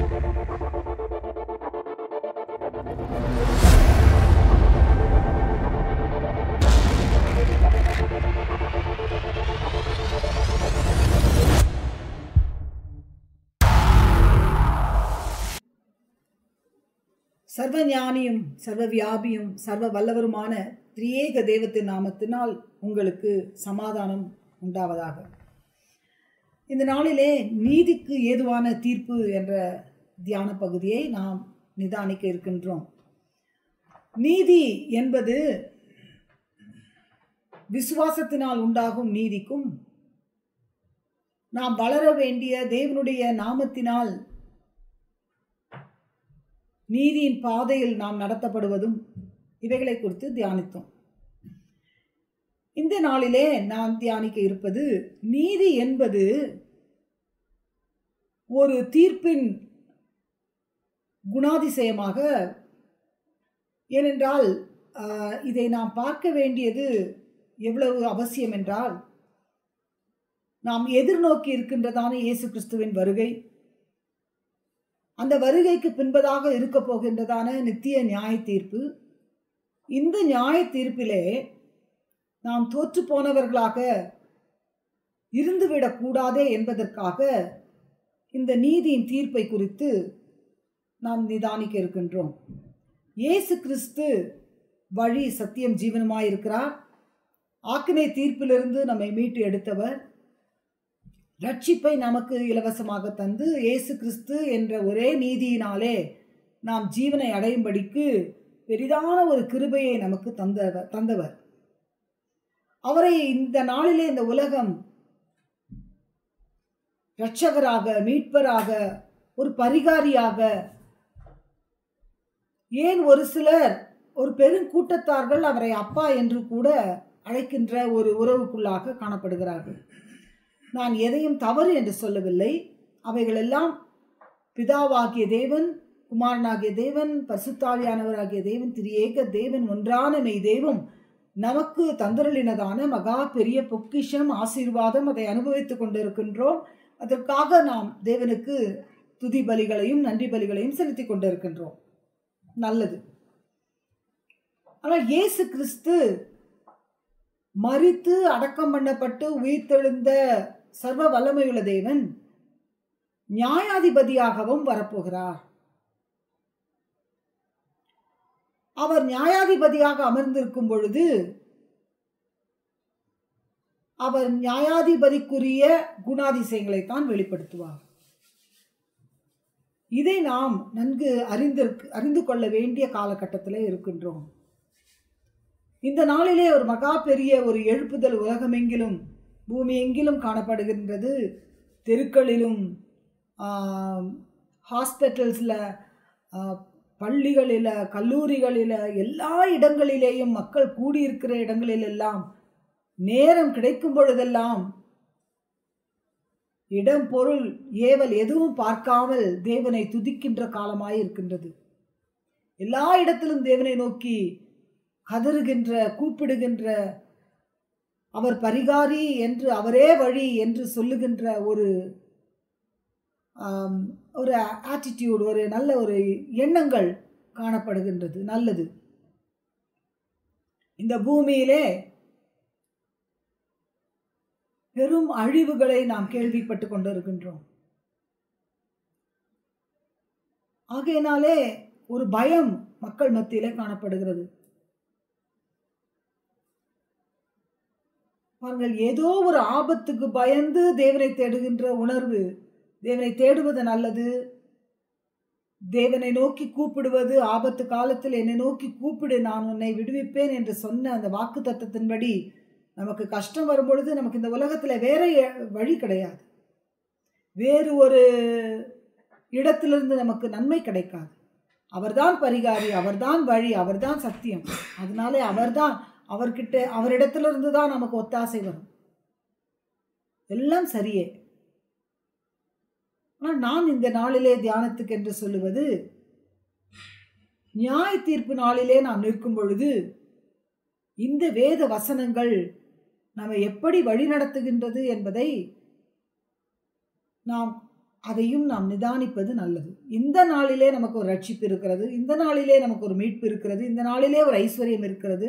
சர்வ ஞானியும் சர்வ வியாபியும் சர்வ வல்லவருமான திரியேக தெய்வத்தின் நாமத்தினால் உங்களுக்கு சமாதானம் உண்டாவதாக இந்த நாளிலே நீதிக்கு ஏதுவான தீர்ப்பு என்ற தியான பகுதியை நாம் நிதானிக்க இருக்கின்றோம் நீதி என்பது விசுவாசத்தினால் உண்டாகும் நீதிக்கும் நாம் வளர வேண்டிய தேவனுடைய நாமத்தினால் நீதியின் பாதையில் நாம் நடத்தப்படுவதும் இவைகளை குறித்து தியானித்தோம் இந்த நாளிலே நாம் தியானிக்க இருப்பது நீதி என்பது ஒரு தீர்ப்பின் குணாதிசயமாக ஏனென்றால் ஆஹ், இதை நாம் பார்க்க வேண்டியது எவ்வளவு அவசியம் என்றால் நாம் எதிர்நோக்கி இருக்கின்றதான இயேசு கிறிஸ்துவின் வருகை அந்த வருகைக்கு பின்பதாக இருக்க போகின்றதான நித்திய நியாய தீர்ப்பு இந்த நியாய தீர்ப்பிலே நாம் தோற்று போனவர்களாக இருந்துவிடக் கூடாதே என்பதற்காக இந்த நீதியின் தீர்ப்பை குறித்து நாம் நிதானிக்க இருக்கின்றோம் இயேசு கிறிஸ்து வழி சத்தியம் ஜீவனமாய் இருக்கிறார் ஆக்கினை தீர்ப்பிலிருந்து நம்மை மீட்டு எடுத்தவர் ரட்சிப்பை நமக்கு இலவசமாக தந்து இயேசு கிறிஸ்து என்ற ஒரே நீதியினாலே நாம் ஜீவனை அடையும்படிக்கு பெரிதான ஒரு கிருபையை நமக்கு தந்தவர் தந்தவர் அவரை இந்த நாளிலே இந்த உலகம் இரட்சகராக மீட்பராக ஒரு பரிகாரியாக ஏன் ஒரு சிலர் ஒரு பெருங்கூட்டத்தார்கள் அவரை அப்பா என்று கூட அழைக்கின்ற ஒரு உறவுக்குள்ளாக காணப்படுகிறார்கள் நான் எதையும் தவறு என்று சொல்லவில்லை அவைகளெல்லாம் பிதாவாகிய தேவன் குமாரனாகிய தேவன் பசுத்தாவியானவராகிய தேவன் திரியேக தேவன் ஒன்றான மெய் தெய்வம் நமக்கு தந்தருளினதான மகா பெரிய பொக்கிஷம் ஆசீர்வாதம் அதை அனுபவித்துக் கொண்டிருக்கின்றோம் அதற்காக நாம் தேவனுக்கு துதி பலிகளையும் நன்றி பலிகளையும் செலுத்திக் கொண்டிருக்கின்றோம் நல்லது ஆனால் இயேசு கிறிஸ்து மரித்து அடக்கம் பண்ணப்பட்டு உயிர்த்தெழுந்த சர்வ வல்லமையுள்ள தேவன் நியாயாதிபதியாகவும் வரப்போகிறார் அவர் நியாயாதிபதியாக அமர்ந்திருக்கும் பொழுது அவர் நியாயாதிபதிக்குரிய குணாதிசயங்களை தான் வெளிப்படுத்துவார் இதை நாம் நன்கு அறிந்திருக்கு அறிந்து கொள்ள வேண்டிய காலகட்டத்தில் இருக்கின்றோம் இந்த நாளிலே ஒரு மகா பெரிய ஒரு எழுப்புதல் உலகமெங்கிலும் பூமி எங்கிலும் காணப்படுகின்றது தெருக்களிலும் ஹாஸ்பிட்டல்ஸில் பள்ளிகளில் கல்லூரிகளில் எல்லா இடங்களிலேயும் மக்கள் கூடியிருக்கிற இடங்களிலெல்லாம் நேரம் கிடைக்கும் பொழுதெல்லாம் இடம் பொருள் ஏவல் எதுவும் பார்க்காமல் தேவனை துதிக்கின்ற காலமாய் இருக்கின்றது எல்லா இடத்திலும் தேவனை நோக்கி கதறுகின்ற கூப்பிடுகின்ற அவர் பரிகாரி என்று அவரே வழி என்று சொல்லுகின்ற ஒரு ஆம், ஒரு ஆட்டிடியூட் ஒரு நல்ல ஒரு எண்ணங்கள் காணப்படுகின்றது நல்லது இந்த பூமியிலே பெரும் அழிவுகளை நாம் கேள்விப்பட்டு கொண்டிருக்கின்றோம் ஆகையினாலே ஒரு பயம் மக்கள் மத்தியிலே காணப்படுகிறது பாருங்கள் ஏதோ ஒரு ஆபத்துக்கு பயந்து தேவனை தேடுகின்ற உணர்வு தேவனை தேடுவது நல்லது தேவனை நோக்கி கூப்பிடுவது ஆபத்து காலத்தில் என்னை நோக்கி கூப்பிடு நான் உன்னை விடுவிப்பேன் என்று சொன்ன அந்த வாக்கு தத்தத்தின்படி நமக்கு கஷ்டம் வரும்பொழுது நமக்கு இந்த உலகத்தில் வேற எ- வழி கிடையாது வேறு ஒரு இடத்திலிருந்து நமக்கு நன்மை கிடைக்காது அவர்தான் பரிகாரி அவர்தான் வழி அவர்தான் சத்தியம் அதனாலே அவர்தான் அவர்கிட்ட அவரிடத்திலிருந்து தான் நமக்கு ஒத்தாசை வரும் எல்லாம் சரியே ஆனால் நான் இந்த நாளிலே தியானத்துக்கு என்று சொல்லுவது நியாய தீர்ப்பு நாளிலே நாம் நிற்கும் பொழுது இந்த வேத வசனங்கள் நம்மை எப்படி வழிநடத்துகின்றது என்பதை நாம் அதையும் நாம் நிதானிப்பது நல்லது இந்த நாளிலே நமக்கு ஒரு ரட்சிப்பு இருக்கிறது இந்த நாளிலே நமக்கு ஒரு மீட்பு இருக்கிறது இந்த நாளிலே ஒரு ஐஸ்வர்யம் இருக்கிறது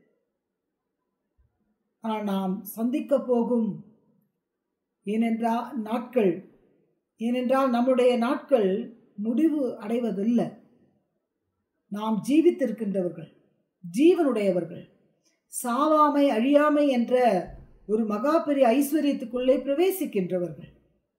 ஆனால் நாம் சந்திக்க போகும் ஏனென்றால் நாட்கள் ஏனென்றால் நம்முடைய நாட்கள் முடிவு அடைவதில்லை நாம் ஜீவித்திருக்கின்றவர்கள் ஜீவனுடையவர்கள் சாவாமை அழியாமை என்ற ஒரு மகா பெரிய ஐஸ்வர்யத்துக்குள்ளே பிரவேசிக்கின்றவர்கள்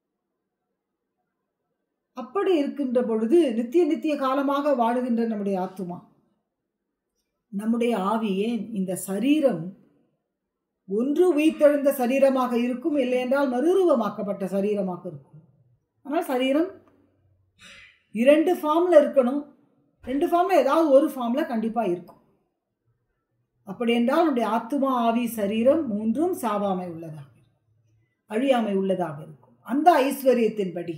அப்படி இருக்கின்ற பொழுது நித்திய நித்திய காலமாக வாழுகின்ற நம்முடைய ஆத்துமா நம்முடைய ஆவி ஏன் இந்த சரீரம் ஒன்று உயிர்த்தெழுந்த சரீரமாக இருக்கும் இல்லை என்றால் மறுரூபமாக்கப்பட்ட சரீரமாக இருக்கும் ஆனால் சரீரம் இரண்டு ஃபார்மில் இருக்கணும் ரெண்டு ஃபார்மில் ஏதாவது ஒரு ஃபார்மில் கண்டிப்பாக இருக்கும் அப்படி என்றால் நம்முடைய ஆத்துமா ஆவி சரீரம் மூன்றும் சாவாமை உள்ளதாக அழியாமை உள்ளதாக இருக்கும் அந்த ஐஸ்வர்யத்தின்படி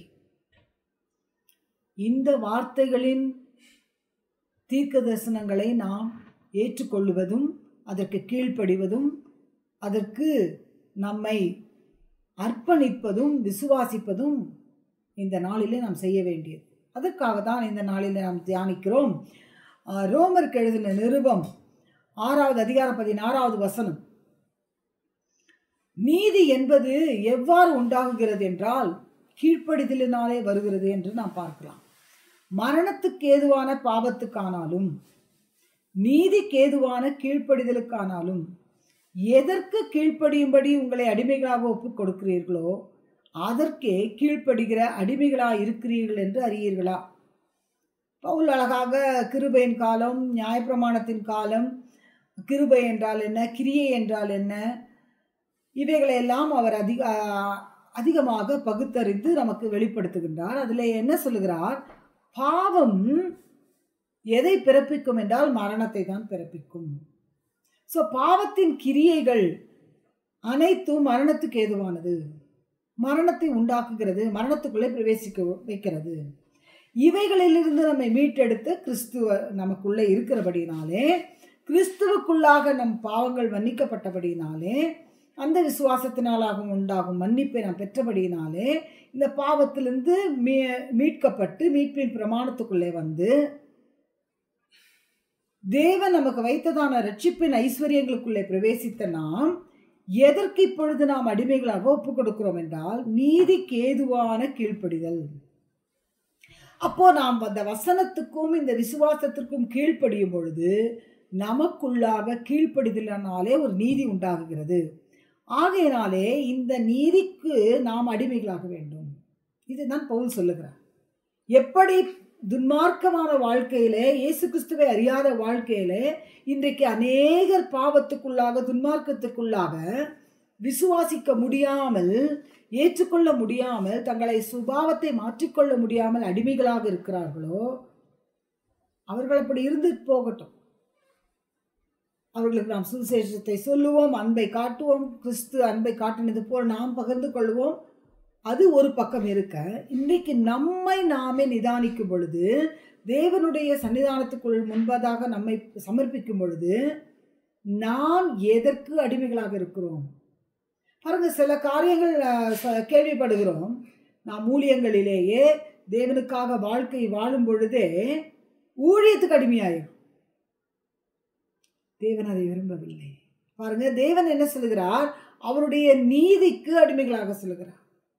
இந்த வார்த்தைகளின் தீர்க்க தரிசனங்களை நாம் ஏற்றுக்கொள்வதும் அதற்கு கீழ்ப்படிவதும் அதற்கு நம்மை அர்ப்பணிப்பதும் விசுவாசிப்பதும் இந்த நாளிலே நாம் செய்ய வேண்டியது அதற்காக தான் இந்த நாளில் நாம் தியானிக்கிறோம் ரோமருக்கு எழுதின நிருபம் ஆறாவது அதிகாரம் பதினாறாவது வசனம் நீதி என்பது எவ்வாறு உண்டாகுகிறது என்றால் கீழ்ப்படிதலினாலே வருகிறது என்று நாம் பார்க்கலாம் மரணத்துக்கு ஏதுவான பாவத்துக்கானாலும் நீதிக்கு ஏதுவான கீழ்ப்படிதலுக்கானாலும் எதற்கு கீழ்ப்படியும்படி உங்களை அடிமைகளாக ஒப்புக் கொடுக்கிறீர்களோ அதற்கே கீழ்ப்படுகிற அடிமைகளாக இருக்கிறீர்கள் என்று அறியீர்களா பவுல் அழகாக கிருபையின் காலம் நியாயப்பிரமாணத்தின் காலம் கிருபை என்றால் என்ன கிரியை என்றால் என்ன இவைகளையெல்லாம் அவர் அதிக அதிகமாக பகுத்தறிந்து நமக்கு வெளிப்படுத்துகின்றார் அதில் என்ன சொல்லுகிறார் பாவம் எதை பிறப்பிக்கும் என்றால் மரணத்தை தான் பிறப்பிக்கும் ஸோ பாவத்தின் கிரியைகள் அனைத்தும் மரணத்துக்கு ஏதுவானது மரணத்தை உண்டாக்குகிறது மரணத்துக்குள்ளே பிரவேசிக்க வைக்கிறது இவைகளிலிருந்து நம்மை மீட்டெடுத்து கிறிஸ்துவ நமக்குள்ளே இருக்கிறபடினாலே கிறிஸ்துவுக்குள்ளாக நம் பாவங்கள் மன்னிக்கப்பட்டபடினாலே அந்த விசுவாசத்தினாலாக உண்டாகும் மன்னிப்பை நாம் பெற்றபடியினாலே இந்த பாவத்திலிருந்து மீ மீட்கப்பட்டு மீட்பின் பிரமாணத்துக்குள்ளே வந்து தேவன் நமக்கு வைத்ததான ரட்சிப்பின் ஐஸ்வர்யங்களுக்குள்ளே பிரவேசித்த நாம் எதற்கு இப்பொழுது நாம் அடிமைகளாக ஒப்புக் கொடுக்கிறோம் என்றால் நீதிக்கு ஏதுவான கீழ்ப்படிதல் அப்போ நாம் அந்த வசனத்துக்கும் இந்த விசுவாசத்திற்கும் கீழ்ப்படியும் பொழுது நமக்குள்ளாக கீழ்ப்படிதலானாலே ஒரு நீதி உண்டாகுகிறது ஆகையினாலே இந்த நீதிக்கு நாம் அடிமைகளாக வேண்டும் இதுதான் பவுல் சொல்லுகிறார் எப்படி துன்மார்க்கமான வாழ்க்கையிலே இயேசு கிறிஸ்துவை அறியாத வாழ்க்கையிலே இன்றைக்கு அநேகர் பாவத்துக்குள்ளாக துன்மார்க்கத்துக்குள்ளாக விசுவாசிக்க முடியாமல் ஏற்றுக்கொள்ள முடியாமல் தங்களை சுபாவத்தை மாற்றிக்கொள்ள முடியாமல் அடிமைகளாக இருக்கிறார்களோ அவர்கள் அப்படி இருந்து போகட்டும் அவர்களுக்கு நாம் சுவிசேஷத்தை சொல்லுவோம் அன்பை காட்டுவோம் கிறிஸ்து அன்பை காட்டினது போல் நாம் பகிர்ந்து கொள்வோம் அது ஒரு பக்கம் இருக்க இன்றைக்கு நம்மை நாமே நிதானிக்கும் பொழுது தேவனுடைய சன்னிதானத்துக்குள் முன்பதாக நம்மை சமர்ப்பிக்கும் பொழுது நாம் எதற்கு அடிமைகளாக இருக்கிறோம் பாருங்க சில காரியங்கள் கேள்விப்படுகிறோம் நாம் ஊழியங்களிலேயே தேவனுக்காக வாழ்க்கை வாழும் பொழுதே ஊழியத்துக்கு அடிமையாயிரும் தேவன் அதை விரும்பவில்லை பாருங்க தேவன் என்ன சொல்லுகிறார் அவருடைய நீதிக்கு அடிமைகளாக சொல்லுகிறார்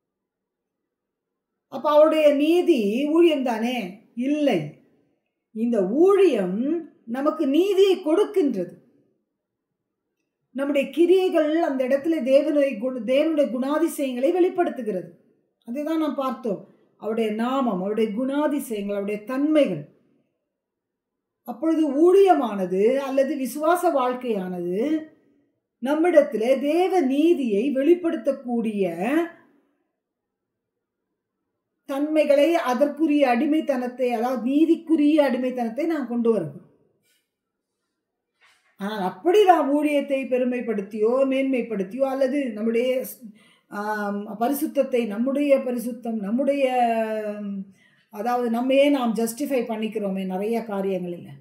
அப்ப அவருடைய நீதி ஊழியம் தானே இல்லை இந்த ஊழியம் நமக்கு நீதியை கொடுக்கின்றது நம்முடைய கிரியைகள் அந்த இடத்துல தேவனுடைய குண தேவனுடைய குணாதிசயங்களை வெளிப்படுத்துகிறது அதை தான் நாம் பார்த்தோம் அவருடைய நாமம் அவருடைய குணாதிசயங்கள் அவருடைய தன்மைகள் அப்பொழுது ஊழியமானது அல்லது விசுவாச வாழ்க்கையானது நம்மிடத்தில் தேவ நீதியை வெளிப்படுத்தக்கூடிய தன்மைகளை அதற்குரிய அடிமைத்தனத்தை அதாவது நீதிக்குரிய அடிமைத்தனத்தை நாம் கொண்டு வருகிறோம் ஆனால் அப்படி நாம் ஊழியத்தை பெருமைப்படுத்தியோ மேன்மைப்படுத்தியோ அல்லது நம்முடைய பரிசுத்தத்தை நம்முடைய பரிசுத்தம் நம்முடைய அதாவது நம்மையே நாம் ஜஸ்டிஃபை பண்ணிக்கிறோமே நிறைய காரியங்கள் இல்லை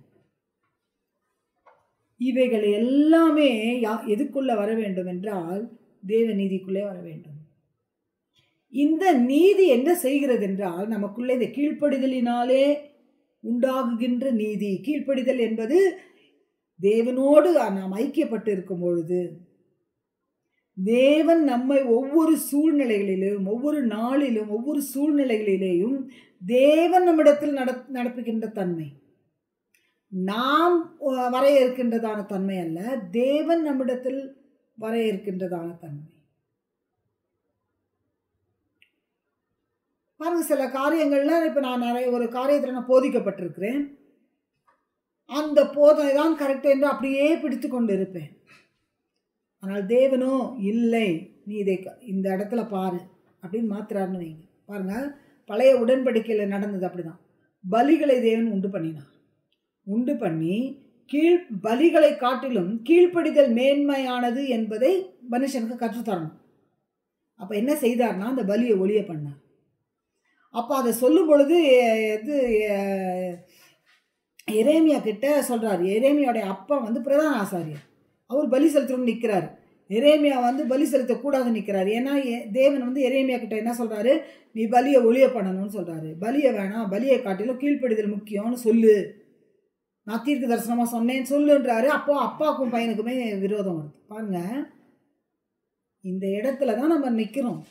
இவைகள் எல்லாமே யா எதுக்குள்ள வர வேண்டும் என்றால் தேவ நீதிக்குள்ளே வர வேண்டும் இந்த நீதி என்ன செய்கிறது என்றால் நமக்குள்ளே இந்த கீழ்ப்படிதலினாலே உண்டாகுகின்ற நீதி கீழ்ப்படிதல் என்பது தேவனோடு நாம் ஐக்கியப்பட்டு இருக்கும் பொழுது தேவன் நம்மை ஒவ்வொரு சூழ்நிலைகளிலும் ஒவ்வொரு நாளிலும் ஒவ்வொரு சூழ்நிலைகளிலேயும் தேவன் நம்மிடத்தில் நட நடப்புகின்ற தன்மை நாம் வரைய இருக்கின்றதான தன்மை அல்ல தேவன் நம்மிடத்தில் வரைய இருக்கின்றதான தன்மை பாருங்க சில காரியங்கள்லாம் இப்போ நான் நிறைய ஒரு காரியத்தில் நான் போதிக்கப்பட்டிருக்கிறேன் அந்த போதனை தான் கரெக்ட் என்று அப்படியே பிடித்து கொண்டு இருப்பேன் ஆனால் தேவனோ இல்லை நீ இதை இந்த இடத்துல பாரு அப்படின்னு மாத்துறாருன்னு வைங்க பாருங்க பழைய உடன்படிக்கையில் நடந்தது அப்படிதான் பலிகளை தேவன் உண்டு பண்ணினான் உண்டு பண்ணி கீழ் பலிகளை காட்டிலும் கீழ்ப்படிதல் மேன்மையானது என்பதை மனுஷனுக்கு கற்றுத்தரணும் அப்போ என்ன செய்தார்னா அந்த பலியை ஒளிய பண்ணார் அப்போ அதை சொல்லும் பொழுது இது எரேமியா கிட்ட சொல்கிறார் எரேமியோடைய அப்பா வந்து பிரதான ஆசாரியர் அவர் பலி செலுத்தணும்னு நிற்கிறார் எரேமியா வந்து பலி செலுத்தக்கூடாது நிற்கிறார் ஏன்னா தேவன் வந்து எரேமியா கிட்ட என்ன சொல்கிறாரு நீ பலியை ஒளிய பண்ணணும்னு சொல்கிறாரு பலியை வேணாம் பலியை காட்டிலும் கீழ்ப்படிதல் முக்கியம்னு சொல்லு நான் தீர்க்க தரிசனமாக சொன்னேன்னு சொல்லுன்றாரு அப்போ அப்பாவுக்கும் பையனுக்குமே விரோதம் வருது பாருங்க இந்த இடத்துல தான் நம்ம நிற்கிறோம்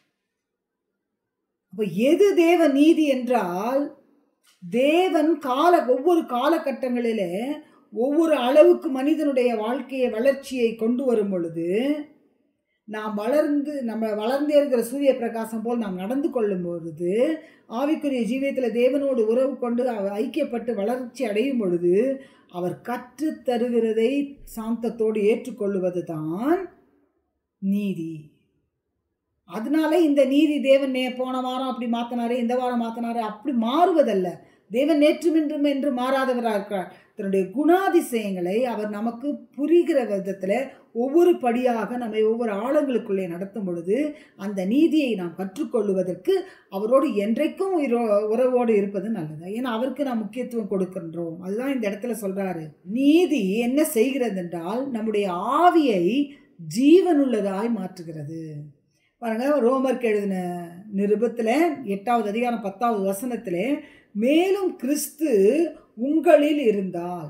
அப்போ எது தேவ நீதி என்றால் தேவன் கால ஒவ்வொரு காலகட்டங்களிலே ஒவ்வொரு அளவுக்கு மனிதனுடைய வாழ்க்கையை வளர்ச்சியை கொண்டு வரும் பொழுது நாம் வளர்ந்து நம்ம வளர்ந்தே இருக்கிற சூரிய பிரகாசம் போல் நாம் நடந்து கொள்ளும் பொழுது ஆவிக்குரிய ஜீவியத்தில் தேவனோடு உறவு கொண்டு அவர் ஐக்கியப்பட்டு வளர்ச்சி அடையும் பொழுது அவர் கற்று தருகிறதை சாந்தத்தோடு ஏற்றுக்கொள்வது தான் நீதி அதனால இந்த நீதி தேவன் நே போன வாரம் அப்படி மாற்றினாரு இந்த வாரம் மாற்றினாரு அப்படி மாறுவதல்ல தேவன் நேற்றும் இன்றும் என்று மாறாதவராக இருக்கிறார் தன்னுடைய குணாதிசயங்களை அவர் நமக்கு புரிகிற விதத்தில் ஒவ்வொரு படியாக நம்மை ஒவ்வொரு ஆழங்களுக்குள்ளே நடத்தும் பொழுது அந்த நீதியை நாம் கற்றுக்கொள்வதற்கு அவரோடு என்றைக்கும் உயிரோ உறவோடு இருப்பது நல்லது ஏன்னா அவருக்கு நாம் முக்கியத்துவம் கொடுக்கின்றோம் அதுதான் இந்த இடத்துல சொல்றாரு நீதி என்ன செய்கிறது என்றால் நம்முடைய ஆவியை ஜீவனுள்ளதாய் மாற்றுகிறது பாருங்க ரோமருக்கு எழுதின நிருபத்தில் எட்டாவது அதிகாரம் பத்தாவது வசனத்தில் மேலும் கிறிஸ்து உங்களில் இருந்தால்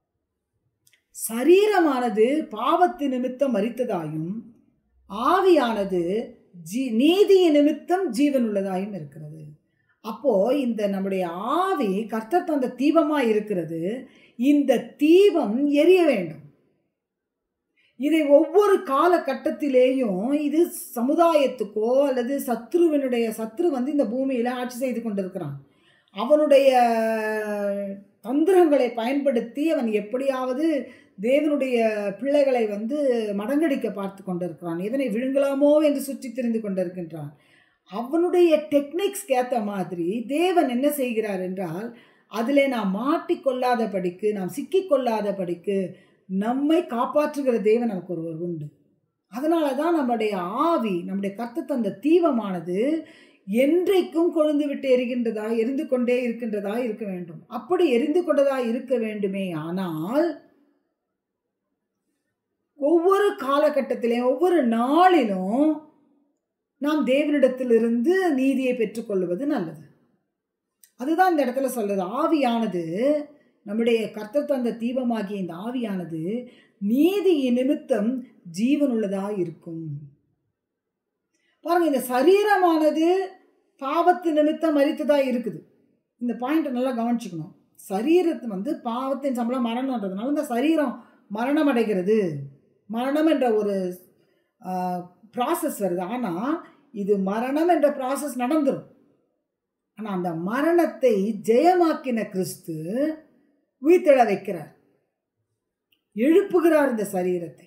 சரீரமானது பாவத்து நிமித்தம் மறித்ததாயும் ஆவியானது ஜீ நீதிய நிமித்தம் ஜீவனுள்ளதாயும் இருக்கிறது அப்போ இந்த நம்முடைய ஆவி கர்த்தர் தந்த தீபமா இருக்கிறது இந்த தீபம் எரிய வேண்டும் இதை ஒவ்வொரு காலகட்டத்திலேயும் இது சமுதாயத்துக்கோ அல்லது சத்ருவினுடைய சத்ரு வந்து இந்த பூமியில் ஆட்சி செய்து கொண்டிருக்கிறான் அவனுடைய தந்திரங்களை பயன்படுத்தி அவன் எப்படியாவது தேவனுடைய பிள்ளைகளை வந்து மடங்கடிக்க பார்த்து கொண்டிருக்கிறான் எதனை விழுங்கலாமோ என்று சுற்றி திரிந்து கொண்டிருக்கின்றான் அவனுடைய டெக்னிக்ஸ்க்கு ஏற்ற மாதிரி தேவன் என்ன செய்கிறார் என்றால் அதில் நாம் மாட்டிக்கொள்ளாத படிக்கு நாம் சிக்கிக்கொள்ளாத படிக்கு நம்மை காப்பாற்றுகிற தேவன் நமக்கு ஒருவர் உண்டு அதனால தான் நம்முடைய ஆவி நம்முடைய கத்து தந்த தீபமானது என்றைக்கும் கொழுந்து விட்டு எரிகின்றதா எரிந்து கொண்டே இருக்கின்றதா இருக்க வேண்டும் அப்படி எரிந்து கொண்டதா இருக்க வேண்டுமே ஆனால் ஒவ்வொரு காலகட்டத்திலையும் ஒவ்வொரு நாளிலும் நாம் தேவனிடத்திலிருந்து நீதியை பெற்றுக்கொள்வது நல்லது அதுதான் இந்த இடத்துல சொல்றது ஆவியானது நம்முடைய கர்த்தர் தந்த தீபமாகிய இந்த ஆவியானது நீதி நிமித்தம் ஜீவனுள்ளதா இருக்கும் பாருங்க இந்த சரீரமானது பாவத்து நிமித்தம் மறித்ததா இருக்குது இந்த பாயிண்ட்டை நல்லா கவனிச்சுக்கணும் சரீரத்து வந்து பாவத்தின் சம்பளம் மரணம்ன்றதுனால இந்த சரீரம் மரணம் அடைகிறது மரணம் என்ற ஒரு ப்ராசஸ் வருது ஆனால் இது மரணம் என்ற ப்ராசஸ் நடந்துடும் ஆனால் அந்த மரணத்தை ஜெயமாக்கின கிறிஸ்து உயிர்த்தெழ வைக்கிறார் எழுப்புகிறார் இந்த சரீரத்தை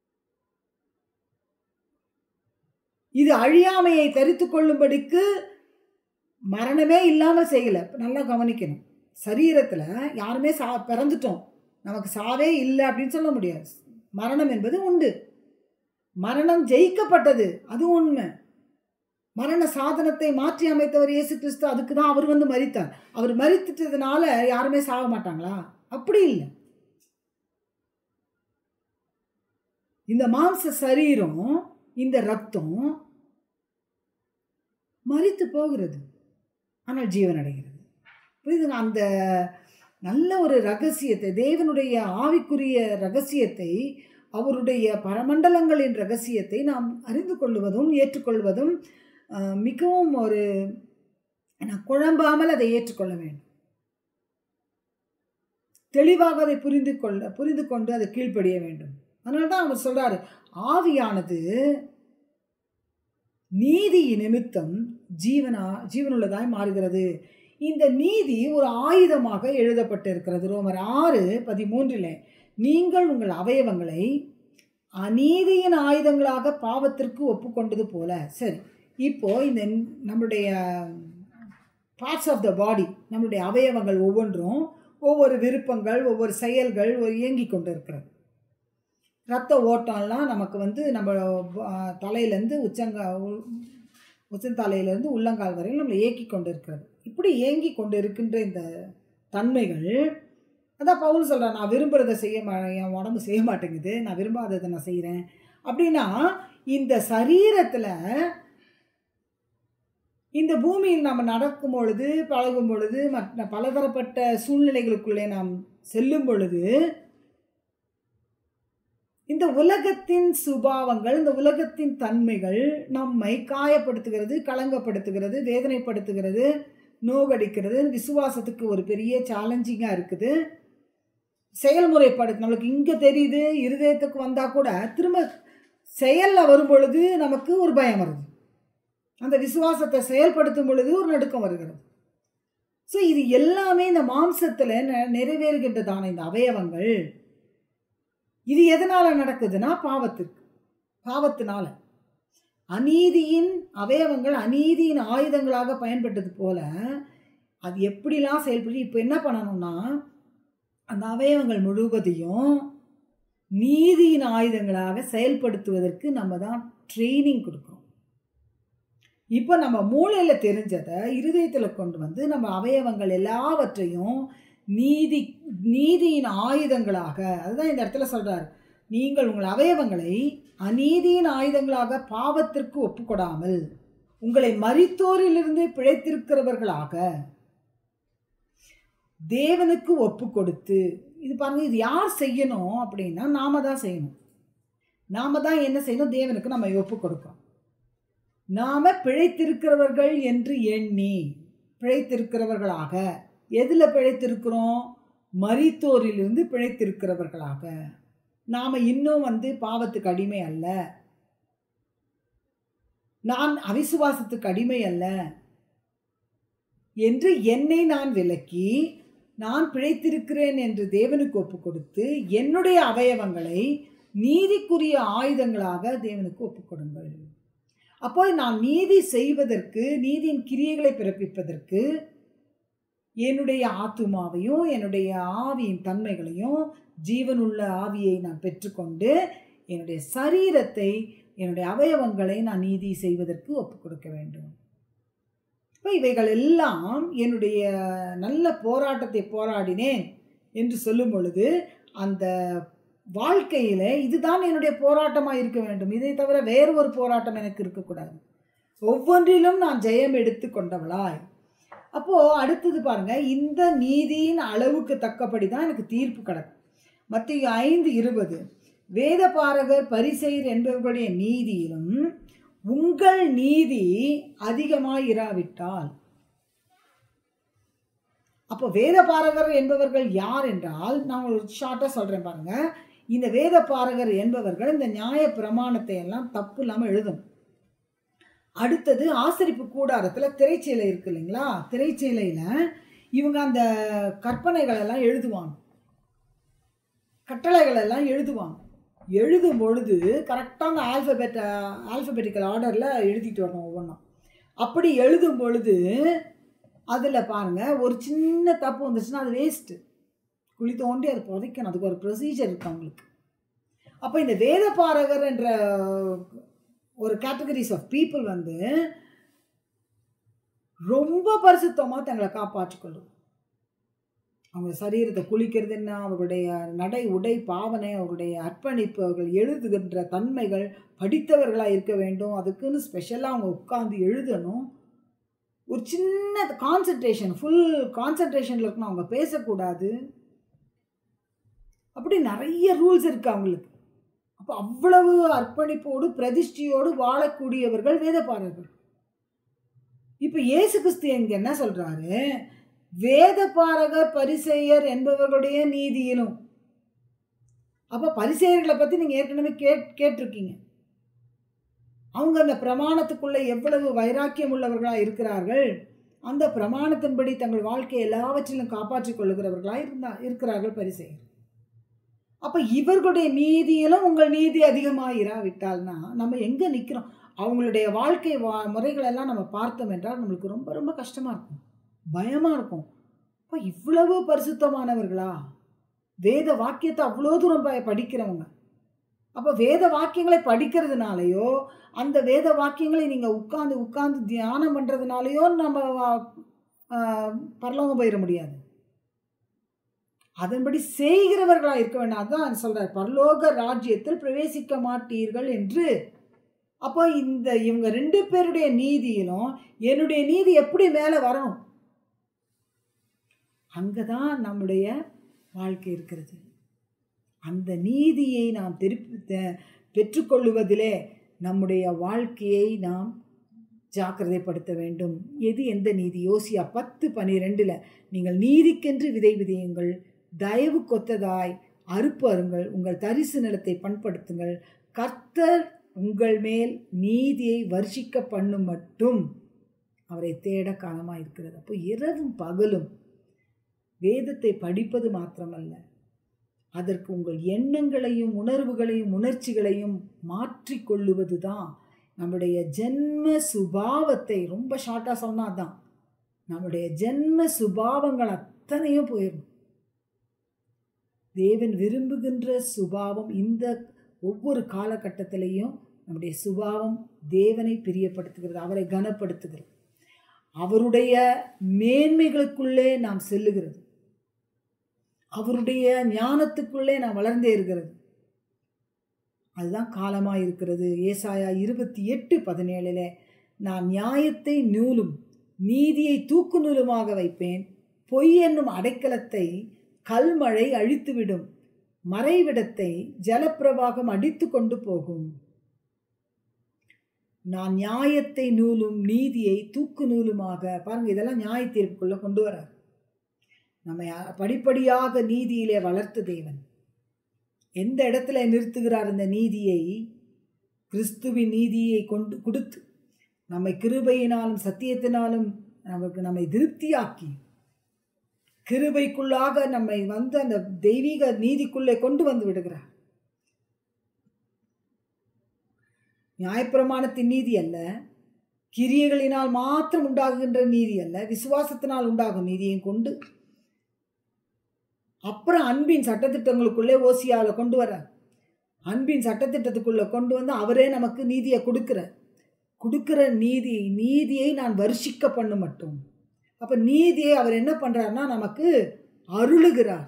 இது அழியாமையை தரித்து கொள்ளும்படிக்கு மரணமே இல்லாமல் செய்யலை நல்லா கவனிக்கணும் சரீரத்தில் யாருமே சா பிறந்துட்டோம் நமக்கு சாவே இல்லை அப்படின்னு சொல்ல முடியாது மரணம் என்பது உண்டு மரணம் ஜெயிக்கப்பட்டது அது உண்மை மரண சாதனத்தை மாற்றி அமைத்தவர் இயேசு கிறிஸ்து அதுக்கு தான் அவர் வந்து மறித்தார் அவர் மறித்துட்டதுனால யாருமே சாக மாட்டாங்களா அப்படி இல்லை இந்த மாம்ச சரீரம் இந்த ரத்தம் மறித்து போகிறது ஆனால் ஜீவன் அடைகிறது புரியுதுங்க அந்த நல்ல ஒரு ரகசியத்தை தேவனுடைய ஆவிக்குரிய ரகசியத்தை அவருடைய பரமண்டலங்களின் ரகசியத்தை நாம் அறிந்து கொள்வதும் ஏற்றுக்கொள்வதும் அஹ், மிகவும் ஒரு நான் குழம்பாமல் அதை ஏற்றுக்கொள்ள வேண்டும் தெளிவாக அதை புரிந்து கொள்ள புரிந்து கொண்டு அதை கீழ்ப்படிய வேண்டும் அதனால தான் அவர் சொல்றாரு ஆவியானது நீதி நிமித்தம் ஜீவனா ஜீவனுள்ளதாய் மாறுகிறது இந்த நீதி ஒரு ஆயுதமாக எழுதப்பட்டிருக்கிறது ரோமர் ஆறு பதிமூன்றில் நீங்கள் உங்கள் அவயவங்களை அநீதியின் ஆயுதங்களாக பாவத்திற்கு ஒப்புக்கொண்டது போல சரி இப்போ இந்த நம்மளுடைய பார்ட்ஸ் ஆஃப் த பாடி நம்மளுடைய அவயவங்கள் ஒவ்வொன்றும் ஒவ்வொரு விருப்பங்கள் ஒவ்வொரு செயல்கள் ஒரு இயங்கி கொண்டு இருக்கிறது ரத்த ஓட்டம்லாம் நமக்கு வந்து நம்ம அஹ், தலையிலேருந்து உச்சங்கா உ- உச்சந்தலையிலேருந்து உள்ளங்கால் வரையில் நம்மளை இயக்கி கொண்டு இருக்கிறது இப்படி இயங்கி கொண்டு இருக்கின்ற இந்த தன்மைகள் அதான் பவுல் சொல்கிறேன் நான் விரும்புகிறத செய்ய மா என் உடம்பு செய்ய மாட்டேங்குது நான் விரும்பாததை நான் செய்கிறேன் அப்படின்னா இந்த சரீரத்தில் இந்த பூமியில் நம்ம நடக்கும் பொழுது பழகும் பொழுது மற்ற பலதரப்பட்ட சூழ்நிலைகளுக்குள்ளே நாம் செல்லும் பொழுது இந்த உலகத்தின் சுபாவங்கள் இந்த உலகத்தின் தன்மைகள் நம்மை காயப்படுத்துகிறது களங்கப்படுத்துகிறது வேதனைப்படுத்துகிறது நோகடிக்கிறது விசுவாசத்துக்கு ஒரு பெரிய சேலஞ்சிங்காக இருக்குது செயல்முறைப்படுத்து நம்மளுக்கு இங்கே தெரியுது இருதயத்துக்கு வந்தால் கூட திரும்ப செயலில் வரும் பொழுது நமக்கு ஒரு பயம் வருது அந்த விசுவாசத்தை செயல்படுத்தும் பொழுது ஒரு நடுக்கம் வருகிறது ஸோ இது எல்லாமே இந்த மாம்சத்தில் ந- நிறைவேறுகின்றதான இந்த அவயவங்கள் இது எதனால் நடக்குதுன்னா பாவத்திற்கு பாவத்தினால அநீதியின் அவயவங்கள் அநீதியின் ஆயுதங்களாக பயன்பட்டது போல அது எப்படிலாம் செயல்படுது இப்போ என்ன பண்ணணும்னா அந்த அவயவங்கள் முழுவதையும் நீதியின் ஆயுதங்களாக செயல்படுத்துவதற்கு நம்ம தான் ட்ரைனிங் கொடுக்குறோம் இப்போ நம்ம மூளையில் தெரிஞ்சதை இருதயத்தில் கொண்டு வந்து நம்ம அவயவங்கள் எல்லாவற்றையும் நீதி நீதியின் ஆயுதங்களாக அதுதான் இந்த இடத்துல சொல்றார் நீங்கள் உங்கள் அவயவங்களை அநீதியின் ஆயுதங்களாக பாவத்திற்கு ஒப்புக்கொடாமல் உங்களை மரித்தோரிலிருந்து பிழைத்திருக்கிறவர்களாக தேவனுக்கு ஒப்பு கொடுத்து இது பாருங்க இது யார் செய்யணும் அப்படின்னா நாம தான் செய்யணும் நாம தான் என்ன செய்யணும் தேவனுக்கு நம்ம ஒப்பு கொடுக்கணும் நாம பிழைத்திருக்கிறவர்கள் என்று எண்ணி பிழைத்திருக்கிறவர்களாக எதில் பிழைத்திருக்கிறோம் மரித்தோரிலிருந்து பிழைத்திருக்கிறவர்களாக நாம் இன்னும் வந்து பாவத்துக்கு அடிமை அல்ல நான் அவிசுவாசத்துக்கு அடிமை அல்ல என்று என்னை நான் விலக்கி நான் பிழைத்திருக்கிறேன் என்று தேவனுக்கு ஒப்பு கொடுத்து என்னுடைய அவயவங்களை நீதிக்குரிய ஆயுதங்களாக தேவனுக்கு ஒப்புக் கொடுங்கள் அப்போ நான் நீதி செய்வதற்கு நீதியின் கிரியைகளை பிறப்பிப்பதற்கு என்னுடைய ஆத்துமாவையும் என்னுடைய ஆவியின் தன்மைகளையும் ஜீவனுள்ள ஆவியை நான் பெற்றுக்கொண்டு என்னுடைய சரீரத்தை என்னுடைய அவயவங்களை நான் நீதி செய்வதற்கு ஒப்புக் கொடுக்க வேண்டும் இப்போ இவைகள் எல்லாம் என்னுடைய நல்ல போராட்டத்தை போராடினேன் என்று சொல்லும் பொழுது அந்த வாழ்க்கையில் இதுதான் என்னுடைய போராட்டமாக இருக்க வேண்டும் இதை தவிர வேறு ஒரு போராட்டம் எனக்கு இருக்கக்கூடாது ஒவ்வொன்றிலும் நான் ஜெயம் எடுத்து கொண்டவளாய் அப்போது அடுத்தது பாருங்க இந்த நீதியின் அளவுக்கு தக்கபடி தான் எனக்கு தீர்ப்பு கிடக்கும் மத்திய ஐந்து இருபது வேத பாரகர் பரிசெயர் என்பவர்களுடைய நீதியிலும் உங்கள் நீதி அதிகமாயிராவிட்டால் அப்போ வேத பாரகர் என்பவர்கள் யார் என்றால் நான் ஒரு ஷார்ட்டாக சொல்கிறேன் பாருங்க இந்த வேத பாரகர் என்பவர்கள் இந்த நியாய பிரமாணத்தை எல்லாம் தப்பு இல்லாமல் எழுதணும் அடுத்தது ஆசரிப்பு கூடாரத்தில் திரைச்சீலை இருக்கு இல்லைங்களா திரைச்சீலையில் இவங்க அந்த கற்பனைகள் எல்லாம் எழுதுவாங்க கட்டளைகள் எல்லாம் எழுதுவாங்க எழுதும் பொழுது கரெக்டாக அந்த ஆல்ஃபபெட் ஆல்ஃபபெட்டிக்கல் ஆர்டரில் எழுதிட்டு வரணும் ஒவ்வொன்றா அப்படி எழுதும் பொழுது அதில் பாருங்கள் ஒரு சின்ன தப்பு வந்துச்சுன்னா அது வேஸ்ட்டு குழி தோண்டி அது புதைக்கணும் அதுக்கு ஒரு ப்ரொசீஜர் இருக்கு அவங்களுக்கு அப்போ இந்த வேத பாரகர் என்ற ஒரு கேட்டகரிஸ் ஆஃப் பீப்புள் வந்து ரொம்ப பரிசுத்தமாக தங்களை காப்பாற்றிக்கொள்ளும் அவங்க சரீரத்தை குளிக்கிறது என்ன அவர்களுடைய நடை உடை பாவனை அவர்களுடைய அர்ப்பணிப்பு அவர்கள் எழுதுகின்ற தன்மைகள் படித்தவர்களாக இருக்க வேண்டும் அதுக்குன்னு ஸ்பெஷலாக அவங்க உட்காந்து எழுதணும் ஒரு சின்ன கான்சன்ட்ரேஷன் ஃபுல் கான்சன்ட்ரேஷனில் இருக்கணும் அவங்க பேசக்கூடாது அப்படி நிறைய ரூல்ஸ் இருக்கு அவங்களுக்கு அப்போ அவ்வளவு அர்ப்பணிப்போடு பிரதிஷ்டையோடு வாழக்கூடியவர்கள் வேதப்பாரர்கள் இப்போ இயேசு கிறிஸ்து இங்க என்ன சொல்றாரு வேதபாரகர் பரிசெயர் என்பவர்களுடைய நீதியிலும் அப்போ பரிசெயர்களை பற்றி நீங்கள் ஏற்கனவே கேட் கேட்டிருக்கீங்க அவங்க அந்த பிரமாணத்துக்குள்ள எவ்வளவு வைராக்கியம் உள்ளவர்களாக இருக்கிறார்கள் அந்த பிரமாணத்தின்படி தங்கள் வாழ்க்கையை எல்லாவற்றிலும் காப்பாற்றிக் கொள்ளுகிறவர்களாக இருந்தா இருக்கிறார்கள் பரிசெயர் அப்போ இவர்களுடைய நீதியிலும் உங்கள் நீதி அதிகமாக இராவிட்டால்னா நம்ம எங்கே நிற்கிறோம் அவங்களுடைய வாழ்க்கை வா முறைகளெல்லாம் நம்ம பார்த்தோம் என்றால் நம்மளுக்கு ரொம்ப ரொம்ப கஷ்டமாக இருக்கும் பயமாக இருக்கும் அப்போ இவ்வளவு பரிசுத்தமானவர்களா வேத வாக்கியத்தை அவ்வளோ தூரம் ப படிக்கிறவங்க அப்போ வேத வாக்கியங்களை படிக்கிறதுனாலையோ அந்த வேத வாக்கியங்களை நீங்கள் உட்காந்து உட்காந்து தியானம் பண்ணுறதுனாலையோ நம்ம பரலோகம் போயிட முடியாது அதன்படி செய்கிறவர்களாக இருக்க வேண்டாம் அதான் சொல்கிறார் பரலோக ராஜ்யத்தில் பிரவேசிக்க மாட்டீர்கள் என்று அப்போ இந்த இவங்க ரெண்டு பேருடைய நீதியிலும் என்னுடைய நீதி எப்படி மேலே வரணும் அங்கே தான் நம்முடைய வாழ்க்கை இருக்கிறது அந்த நீதியை நாம் திருப்பி பெற்றுக்கொள்ளுவதிலே நம்முடைய வாழ்க்கையை நாம் ஜாக்கிரதைப்படுத்த வேண்டும் எது எந்த நீதி யோசியா பத்து பனிரெண்டில் நீங்கள் நீதிக்கென்று விதை விதையுங்கள் தயவு கொத்ததாய் அறுப்பு அருங்கள் உங்கள் தரிசு நிலத்தை பண்படுத்துங்கள் கர்த்தர் உங்கள் மேல் நீதியை வர்ஷிக்க பண்ணும் மட்டும் அவரை தேட காலமாக இருக்கிறது அப்போ இரவும் பகலும் வேதத்தை படிப்பது மாத்திரமல்ல அதற்கு உங்கள் எண்ணங்களையும் உணர்வுகளையும் உணர்ச்சிகளையும் மாற்றிக்கொள்ளுவது தான் நம்முடைய ஜென்ம சுபாவத்தை ரொம்ப ஷார்ட்டாக சொன்னால் தான் நம்முடைய ஜென்ம சுபாவங்கள் அத்தனையும் போயிடும் தேவன் விரும்புகின்ற சுபாவம் இந்த ஒவ்வொரு காலகட்டத்திலையும் நம்முடைய சுபாவம் தேவனை பிரியப்படுத்துகிறது அவரை கனப்படுத்துகிறது அவருடைய மேன்மைகளுக்குள்ளே நாம் செல்லுகிறது அவருடைய ஞானத்துக்குள்ளே நாம் வளர்ந்தே இருக்கிறது அதுதான் காலமாக இருக்கிறது ஏசாயா இருபத்தி எட்டு பதினேழில் நான் நியாயத்தை நூலும் நீதியை தூக்கு நூலுமாக வைப்பேன் பொய் என்னும் அடைக்கலத்தை கல்மழை அழித்துவிடும் மறைவிடத்தை ஜலப்பிரவாகம் அடித்து கொண்டு போகும் நான் நியாயத்தை நூலும் நீதியை தூக்கு நூலுமாக பாருங்க இதெல்லாம் நியாய தீர்ப்புக்குள்ள கொண்டு வரார் நம்மை படிப்படியாக நீதியிலே வளர்த்த தேவன் எந்த இடத்துல நிறுத்துகிறார் இந்த நீதியை கிறிஸ்துவின் நீதியை கொண்டு கொடுத்து நம்மை கிருபையினாலும் சத்தியத்தினாலும் நமக்கு நம்மை திருப்தியாக்கி கிருபைக்குள்ளாக நம்மை வந்து அந்த தெய்வீக நீதிக்குள்ளே கொண்டு வந்து விடுகிறார் நியாயப்பிரமாணத்தின் நீதி அல்ல கிரியைகளினால் மாத்திரம் உண்டாகுகின்ற நீதி அல்ல விசுவாசத்தினால் உண்டாகும் நீதியை கொண்டு அப்புறம் அன்பின் சட்டத்திட்டங்களுக்குள்ளே ஓசியாவில் கொண்டு வர அன்பின் சட்டத்திட்டத்துக்குள்ளே கொண்டு வந்து அவரே நமக்கு நீதியை கொடுக்குற கொடுக்குற நீதி நீதியை நான் வருஷிக்க பண்ண மட்டும் அப்போ நீதியை அவர் என்ன பண்ணுறாருன்னா நமக்கு அருளுகிறார்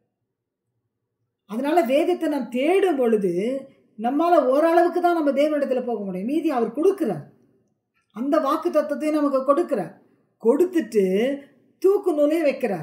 அதனால வேதத்தை நாம் தேடும் பொழுது நம்மால் ஓரளவுக்கு தான் நம்ம தேவனிடத்தில் போக முடியும் மீதி அவர் கொடுக்குறார் அந்த வாக்கு தத்துவத்தை நமக்கு கொடுக்குறார் கொடுத்துட்டு தூக்கு நூலையும் வைக்கிறார்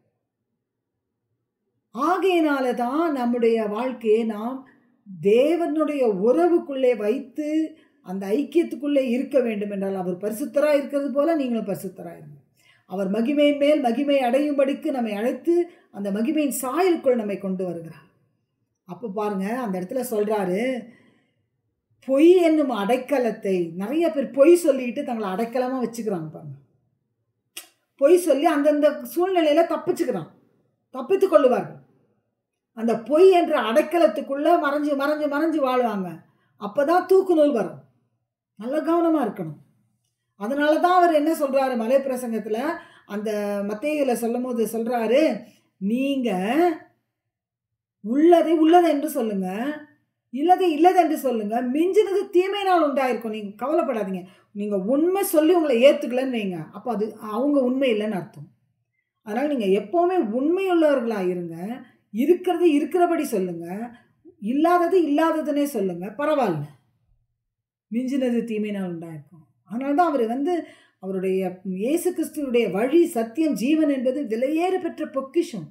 ஆகையினால தான் நம்முடைய வாழ்க்கையை நாம் தேவனுடைய உறவுக்குள்ளே வைத்து அந்த ஐக்கியத்துக்குள்ளே இருக்க வேண்டும் என்றால் அவர் பரிசுத்தராக இருக்கிறது போல நீங்களும் பரிசுத்தராக இருங்க அவர் மகிமையின் மேல் மகிமை அடையும்படிக்கு நம்மை அழைத்து அந்த மகிமையின் சாயலுக்குள் நம்மை கொண்டு வருகிறார் அப்போ பாருங்க அந்த இடத்துல சொல்றாரு பொய் என்னும் அடைக்கலத்தை நிறைய பேர் பொய் சொல்லிட்டு தங்களை அடைக்கலமாக வச்சுக்கிறாங்க பாருங்க பொய் சொல்லி அந்தந்த சூழ்நிலையில தப்பிச்சுக்கிறான் தப்பித்து கொள்ளுவார்கள் அந்த பொய் என்ற அடைக்கலத்துக்குள்ள மறைஞ்சு மறைஞ்சு மறைஞ்சு வாழ்வாங்க அப்பதான் தூக்கு நூல் வரும் நல்ல கவனமா இருக்கணும் அதனால தான் அவர் என்ன சொல்றாரு மலை பிரசங்கத்தில் அந்த மத்தையில் சொல்லும் போது சொல்றாரு நீங்க உள்ளதை உள்ளது என்று சொல்லுங்க இல்லதை இல்லது என்று சொல்லுங்க மிஞ்சினது தீமையினால் உண்டாயிருக்கும் நீங்க கவலைப்படாதீங்க நீங்க உண்மை சொல்லி உங்களை ஏத்துக்கலன்னு வைங்க அப்போ அது அவங்க உண்மை இல்லைன்னு அர்த்தம் அதனால் நீங்கள் எப்போவுமே உண்மையுள்ளவர்களாக இருங்க இருக்கிறது இருக்கிறபடி சொல்லுங்க இல்லாதது இல்லாததுன்னே சொல்லுங்க பரவாயில்ல மிஞ்சினது தீமையினால் உண்டாயிருக்கும் அதனால தான் அவர் வந்து அவருடைய இயேசு கிறிஸ்துவுடைய வழி சத்தியம் ஜீவன் என்பது விலையேற பெற்ற பொக்கிஷம்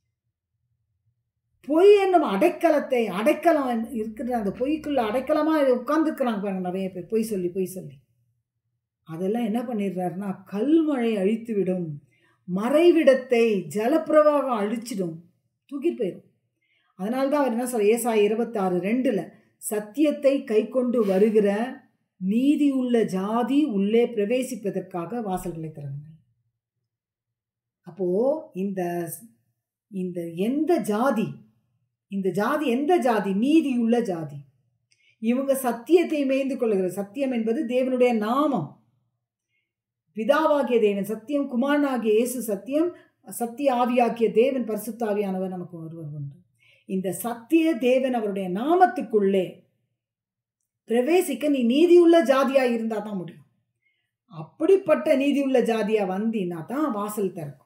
பொய் என்னும் அடைக்கலத்தை அடைக்கலம் இருக்கிற அந்த பொய்க்குள்ள அடைக்கலமாக உட்கார்ந்துருக்கிறாங்க பாருங்க நிறைய பேர் பொய் சொல்லி பொய் சொல்லி அதெல்லாம் என்ன பண்ணிடுறாருன்னா கல்மழை அழித்துவிடும் மறைவிடத்தை ஜலப்பிரவாகம் அழிச்சிடும் தூக்கிட்டு போயிடும் அதனால தான் அவர் என்ன சொல்ற ஏசாய் இருபத்தாறு ரெண்டில் சத்தியத்தை கை கொண்டு வருகிற நீதி உள்ள ஜாதி உள்ளே பிரவேசிப்பதற்காக வாசல்களை திறங்க அப்போ இந்த இந்த எந்த ஜாதி இந்த ஜாதி எந்த ஜாதி நீதியுள்ள ஜாதி இவங்க சத்தியத்தை மேய்ந்து கொள்ளுகிற சத்தியம் என்பது தேவனுடைய நாமம் பிதாவாகிய தேவன் சத்தியம் குமாரனாகிய இயேசு சத்தியம் சத்திய ஆவியாக்கிய தேவன் பரிசுத்தாவியானவர் நமக்கு ஒருவர் உண்டு இந்த சத்திய தேவன் அவருடைய நாமத்துக்குள்ளே பிரவேசிக்க நீ நீதியுள்ள ஜாதியா இருந்தா தான் முடியும் அப்படிப்பட்ட நீதியுள்ள ஜாதியா வந்தினா தான் வாசல் திறக்கும்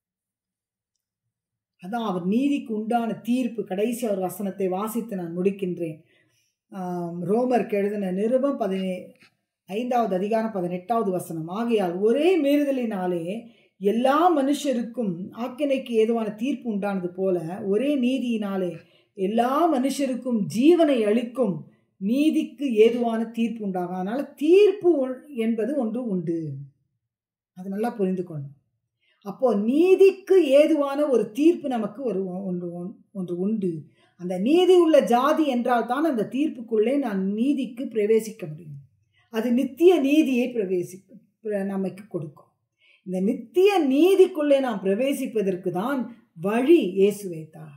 அதான் அவர் நீதிக்கு உண்டான தீர்ப்பு கடைசி அவர் வசனத்தை வாசித்து நான் முடிக்கின்றேன் ரோமருக்கு எழுதின நிருபம் பதினே ஐந்தாவது அதிகாரம் பதினெட்டாவது வசனம் ஆகையால் ஒரே மீறுதலினாலே எல்லா மனுஷருக்கும் ஆக்கினைக்கு ஏதுவான தீர்ப்பு உண்டானது போல ஒரே நீதியினாலே எல்லா மனுஷருக்கும் ஜீவனை அளிக்கும் நீதிக்கு ஏதுவான தீர்ப்பு உண்டாகும் அதனால தீர்ப்பு என்பது ஒன்று உண்டு அது நல்லா புரிந்து கொள்ளும் அப்போ நீதிக்கு ஏதுவான ஒரு தீர்ப்பு நமக்கு ஒரு ஒன்று ஒன்று உண்டு அந்த நீதி உள்ள ஜாதி என்றால் தான் அந்த தீர்ப்புக்குள்ளே நான் நீதிக்கு பிரவேசிக்க முடியும் அது நித்திய நீதியை பிரவேசிக்க நமக்கு கொடுக்கும் இந்த நித்திய நீதிக்குள்ளே நாம் பிரவேசிப்பதற்கு தான் வழி இயேசு வைத்தார்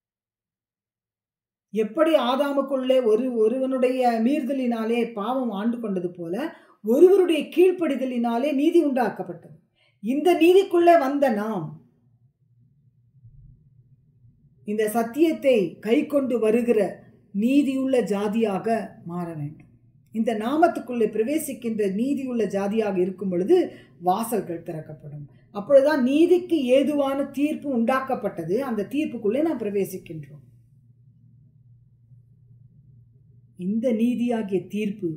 எப்படி ஆதாமுக்குள்ளே ஒரு ஒருவனுடைய மீறுதலினாலே பாவம் ஆண்டு கொண்டது போல ஒருவருடைய கீழ்ப்படிதலினாலே நீதி உண்டாக்கப்பட்டது இந்த நீதிக்குள்ளே வந்த நாம் இந்த சத்தியத்தை கை கொண்டு வருகிற நீதியுள்ள ஜாதியாக மாற வேண்டும் இந்த நாமத்துக்குள்ளே பிரவேசிக்கின்ற நீதியுள்ள ஜாதியாக இருக்கும் பொழுது வாசல்கள் திறக்கப்படும் அப்பொழுதுதான் நீதிக்கு ஏதுவான தீர்ப்பு உண்டாக்கப்பட்டது அந்த தீர்ப்புக்குள்ளே நாம் பிரவேசிக்கின்றோம் இந்த நீதியாகிய தீர்ப்பு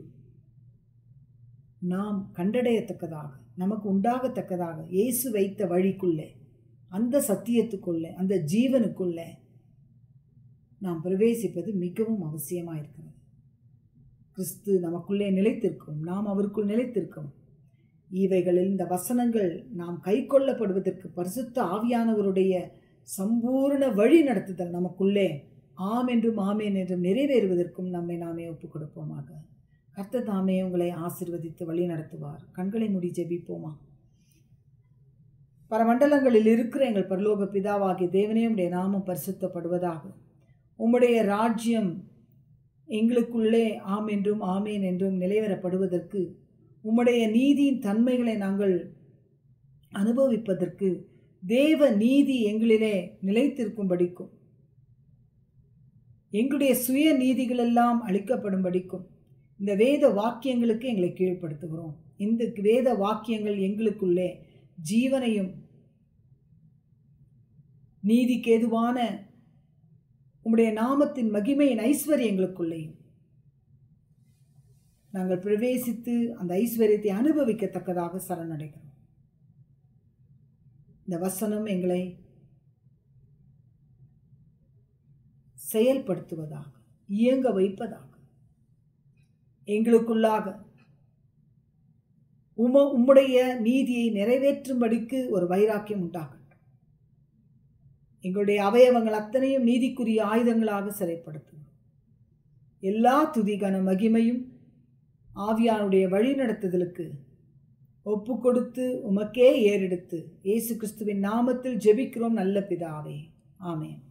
நாம் கண்டடையத்தக்கதாக நமக்கு உண்டாகத்தக்கதாக இயேசு வைத்த வழிக்குள்ளே அந்த சத்தியத்துக்குள்ளே அந்த ஜீவனுக்குள்ளே நாம் பிரவேசிப்பது மிகவும் அவசியமாக இருக்கிறது கிறிஸ்து நமக்குள்ளே நிலைத்திருக்கும் நாம் அவருக்குள் நிலைத்திருக்கும் இவைகளில் இந்த வசனங்கள் நாம் கை கொள்ளப்படுவதற்கு பரிசுத்த ஆவியானவருடைய சம்பூர்ண வழி நடத்துதல் நமக்குள்ளே ஆம் என்றும் ஆமேன் என்றும் நிறைவேறுவதற்கும் நம்மை நாமே ஒப்புக் கொடுப்போமாக கர்த்த தாமே உங்களை ஆசிர்வதித்து வழி நடத்துவார் கண்களை மூடி ஜெபிப்போமா பரமண்டலங்களில் இருக்கிற எங்கள் பரலோக பிதாவாகிய தேவனே உடைய நாமம் பரிசுத்தப்படுவதாக உம்முடைய ராஜ்யம் எங்களுக்குள்ளே ஆம் என்றும் ஆமேன் என்றும் நிலைவரப்படுவதற்கு உம்முடைய நீதியின் தன்மைகளை நாங்கள் அனுபவிப்பதற்கு தேவ நீதி எங்களிலே நிலைத்திருக்கும்படிக்கும் எங்களுடைய சுய நீதிகளெல்லாம் அளிக்கப்படும்படிக்கும் இந்த வேத வாக்கியங்களுக்கு எங்களை கீழ்ப்படுத்துகிறோம் இந்த வேத வாக்கியங்கள் எங்களுக்குள்ளே ஜீவனையும் நீதிக்கு ஏதுவான உம்முடைய நாமத்தின் மகிமையின் ஐஸ்வர்யங்களுக்குள்ளேயும் நாங்கள் பிரவேசித்து அந்த ஐஸ்வர்யத்தை அனுபவிக்கத்தக்கதாக சரணடைகிறோம் இந்த வசனம் எங்களை செயல்படுத்துவதாக இயங்க வைப்பதாக எங்களுக்குள்ளாக உம உம்முடைய நீதியை நிறைவேற்றும்படிக்கு ஒரு வைராக்கியம் உண்டாகட்டும் எங்களுடைய அவயவங்கள் அத்தனையும் நீதிக்குரிய ஆயுதங்களாக சிறைப்படுத்தும் எல்லா துதிகன மகிமையும் ஆவியானுடைய வழிநடத்துதலுக்கு ஒப்பு கொடுத்து உமக்கே ஏறெடுத்து இயேசு கிறிஸ்துவின் நாமத்தில் ஜெபிக்கிறோம் நல்ல பிதாவே ஆமேன்